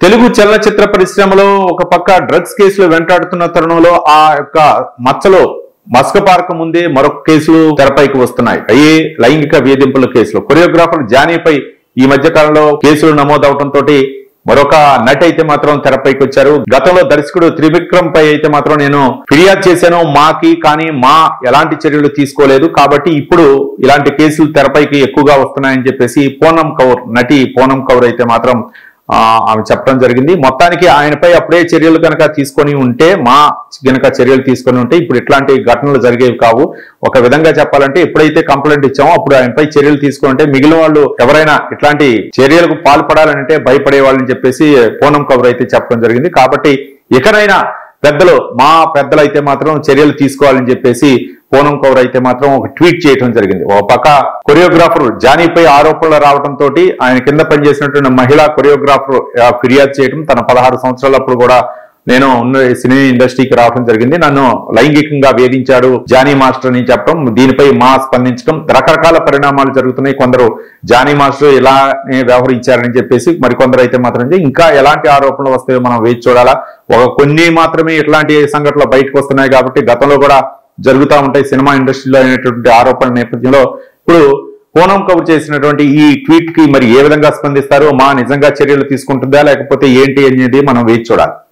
తెలుగు చలనచిత్ర పరిశ్రమలో ఒక పక్క డ్రగ్స్ కేసులు వెంటాడుతున్న తరుణంలో ఆ యొక్క మచ్చలో మస్క పార్క్ ముందే మరొక కేసులు తెరపైకి వస్తున్నాయి అయ్యే లైంగిక వేధింపుల కేసులు కొరియోగ్రాఫర్ జానీపై ఈ మధ్య కాలంలో కేసులు నమోదవడంతో మరొక నటి అయితే మాత్రం తెరపైకి వచ్చారు గతంలో దర్శకుడు త్రివిక్రమ్ పై అయితే మాత్రం నేను ఫిర్యాదు చేశాను మాకి కానీ మా ఎలాంటి చర్యలు తీసుకోలేదు కాబట్టి ఇప్పుడు ఇలాంటి కేసులు తెరపైకి ఎక్కువగా వస్తున్నాయని చెప్పేసి పూనం కౌర్ నటి పూనం కౌర్ అయితే మాత్రం ఆ, ఆమె చెప్పడం జరిగింది మొత్తానికి ఆయనపై అప్పుడే చర్యలు కనుక తీసుకొని ఉంటే మా గనక చర్యలు తీసుకొని ఉంటే ఇప్పుడు ఇట్లాంటి ఘటనలు జరిగేవి కావు ఒక విధంగా చెప్పాలంటే ఎప్పుడైతే కంప్లైంట్ ఇచ్చామో అప్పుడు ఆయనపై చర్యలు తీసుకొని ఉంటే మిగిలిన వాళ్ళు ఎవరైనా ఇట్లాంటి చర్యలకు పాల్పడాలంటే భయపడే వాళ్ళని చెప్పేసి పూనం కబుర్ అయితే చెప్పడం జరిగింది కాబట్టి ఇకనైనా పెద్దలు మా పెద్దలు అయితే మాత్రం చర్యలు తీసుకోవాలని చెప్పేసి పూనం కౌర్ అయితే మాత్రం ఒక ట్వీట్ చేయడం జరిగింది ఓ పక్క కొరియోగ్రాఫర్ జానీపై ఆరోపణలు రావడంతో ఆయన కింద పనిచేసినటువంటి మహిళా కొరియోగ్రాఫర్ ఆ, ఫిర్యాదు చేయడం తన పదహారు సంవత్సరాలప్పుడు కూడా నేను ఉన్న సినీ ఇండస్ట్రీకి రావడం జరిగింది నన్ను లైంగికంగా వేధించాడు జానీ మాస్టర్ అని చెప్పడం దీనిపై మా స్పందించడం రకరకాల పరిణామాలు జరుగుతున్నాయి కొందరు జానీ మాస్టర్ ఇలానే వ్యవహరించారని చెప్పేసి మరికొందరు అయితే మాత్రం ఇంకా ఎలాంటి ఆరోపణలు వస్తాయో మనం వేచి చూడాలా ఒక కొన్ని మాత్రమే ఇట్లాంటి సంఘటనలు బయటకు వస్తున్నాయి కాబట్టి గతంలో కూడా జరుగుతూ ఉంటాయి సినిమా ఇండస్ట్రీలో అయినటువంటి ఆరోపణల నేపథ్యంలో ఇప్పుడు పూనం కబుర్ చేసినటువంటి ఈ ట్వీట్ కి మరి ఏ విధంగా స్పందిస్తారో మా నిజంగా చర్యలు తీసుకుంటుందా లేకపోతే ఏంటి అనేది మనం వేచి చూడాలి